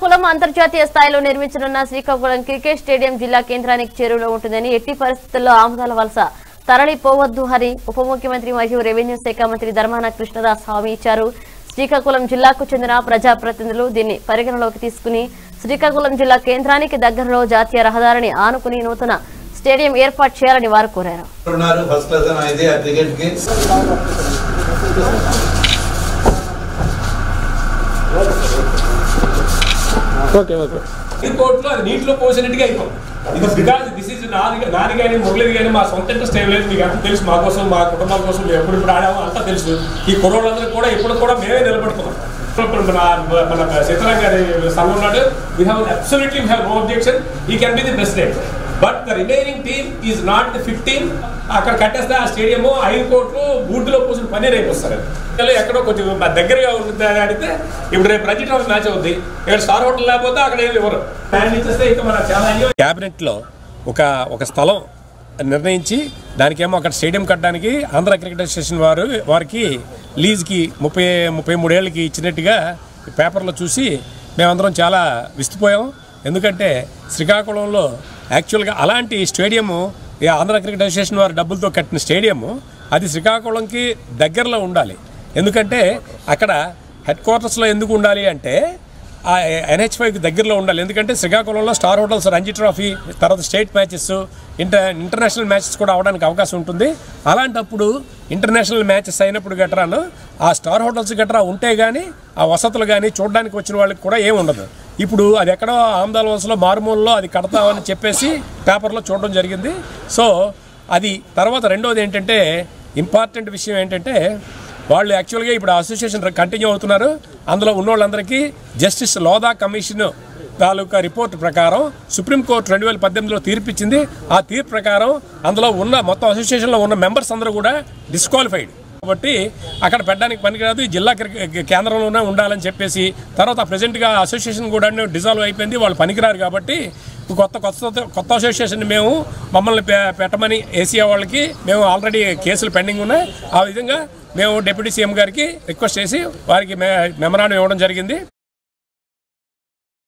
శ్రీకాకుళం అంతర్జాతీయ స్థాయిలో నిర్మించనున్న Srikakulam cricket stadium జిల్లా కేంద్రానికి చేరువలో ఉంటుందని ఎట్టి పరిస్థితుల్లో ఆముదాల వలస తరలిపోవద్దు అని ఉప ముఖ్యమంత్రి మరియు రెవెన్యూ శాఖ మంత్రి ధర్మాన కృష్ణదాస్ హామీ ఇచ్చారు శ్రీకాకుళం జిల్లాకు చెందిన ప్రజాప్రతినిధులు దీన్ని పరిగణలోకి తీసుకుని శ్రీకాకుళం జిల్లా కేంద్రానికి దగ్గరలో జాతీయ రహదారిని ఆనుకుని నూతన స్టేడియం ఏర్పాటు చేయాలని వారు కోరారు ఉన్నారు ఫస్ట్ క్లాస్ అని అయితే ఆ క్రికెట్ కి ఓకే ఓకే ఎయిర్పోర్ట్లో అది నీటిలో పోసినట్టుగా అయిపోయింది ఇది బికాజ్ దిస్ ఇస్ నాది నాది కానీ మురళిది కానీ మా సొంత ఇంట్రెస్ట్ ఏం లేదు మీకు అంతా తెలుసు మా కోసం మా కుటుంబాల కోసం మేము ఎప్పుడు ఇప్పుడు ఆడామో అంతా తెలుసు ఈ కుర్రోళ్ళందరూ కూడా ఇప్పుడు కూడా మేమే నిలబడుతున్నాం ఇప్పుడు మన మన సీతారాం గారి సంఘం ఉన్నాడు we have absolutely we have no objection he can be the president but the remaining team is not the fifteen అక్కడ కట్టేస్తే ఆ స్టేడియం ఐదు కోట్లు బూడ్లో పోసిన పని రేపు వస్తారు ఎక్కడో కొంచెం మా దగ్గరగా ఉంటుంది అని అడిగితే ఇప్పుడు రేపు రంజీ ట్రోఫీ మ్యాచ్ అవుద్ది ఇక్కడ స్టార్ హోటల్ లేకపోతే అక్కడ ఏమి ఇవ్వరు ప్లాన్ ఇచ్చేస్తే ఇంకా మన చాలా అయ్యో క్యాబినెట్లో ఒక ఒక స్థలం నిర్ణయించి దానికేమో అక్కడ స్టేడియం కట్టడానికి ఆంధ్ర క్రికెట్ అసోసియేషన్ వారు వారికి లీజ్కి ముప్పై ముప్పై మూడేళ్ళకి ఇచ్చినట్టుగా ఈ పేపర్లో చూసి మేమందరం చాలా విస్తుపోయాం ఎందుకంటే శ్రీకాకుళంలో యాక్చువల్గా అలాంటి స్టేడియము ఈ ఆంధ్ర క్రికెట్ అసోసియేషన్ వారి డబ్బులతో కట్టిన స్టేడియము అది శ్రీకాకుళంకి దగ్గరలో ఉండాలి ఎందుకంటే అక్కడ హెడ్ క్వార్టర్స్లో ఎందుకు ఉండాలి అంటే ఆ ఎన్హెచ్ ఫైవ్కి దగ్గరలో ఉండాలి ఎందుకంటే శ్రీకాకుళంలో స్టార్ హోటల్స్ రంజీ ట్రోఫీ తర్వాత state matches inter international matches కూడా అవడానికి అవకాశం ఉంటుంది అలాంటప్పుడు ఇంటర్నేషనల్ మ్యాచెస్ అయినప్పుడు గట్రాను ఆ స్టార్ హోటల్స్ గట్రా ఉంటే కానీ ఆ వసతులు కానీ చూడడానికి వచ్చిన వాళ్ళకి కూడా ఏం ఉండదు ఇప్పుడు అది ఎక్కడో ఆమదాల వలసలో మారుమూలలో అది కడతామని చెప్పేసి పేపర్లో చూడడం జరిగింది సో అది తర్వాత రెండోది ఏంటంటే ఇంపార్టెంట్ విషయం ఏంటంటే వాళ్ళు యాక్చువల్గా ఇప్పుడు అసోసియేషన్ కంటిన్యూ అవుతున్నారు అందులో ఉన్న వాళ్ళందరికీ జస్టిస్ లోదా కమిషన్ తాలూకా రిపోర్ట్ ప్రకారం సుప్రీంకోర్టు రెండు వేల పద్దెనిమిదిలో తీర్పు ఇచ్చింది ఆ తీర్పు ప్రకారం అందులో ఉన్న మొత్తం అసోసియేషన్లో ఉన్న మెంబర్స్ అందరూ కూడా డిస్క్వాలిఫైడ్ కాబట్టి అక్కడ పెట్టడానికి పనికిరాదు ఈ జిల్లా క్రికె- కేంద్రంలోనే ఉండాలని చెప్పేసి తర్వాత ప్రజెంట్గా అసోసియేషన్ కూడా డిజాల్వ్ అయిపోయింది వాళ్ళు పనికిరారు కాబట్టి కొత్త కొత్త కొత్త అసోసియేషన్ మేము మమ్మల్ని పె- పెట్టమని ఏసీఆ వాళ్ళకి మేము ఆల్రెడీ కేసులు పెండింగ్ ఉన్నాయి ఆ విధంగా మేము డిప్యూటీ సీఎం గారికి రిక్వెస్ట్ చేసి వారికి మెమరాండం ఇవ్వడం జరిగింది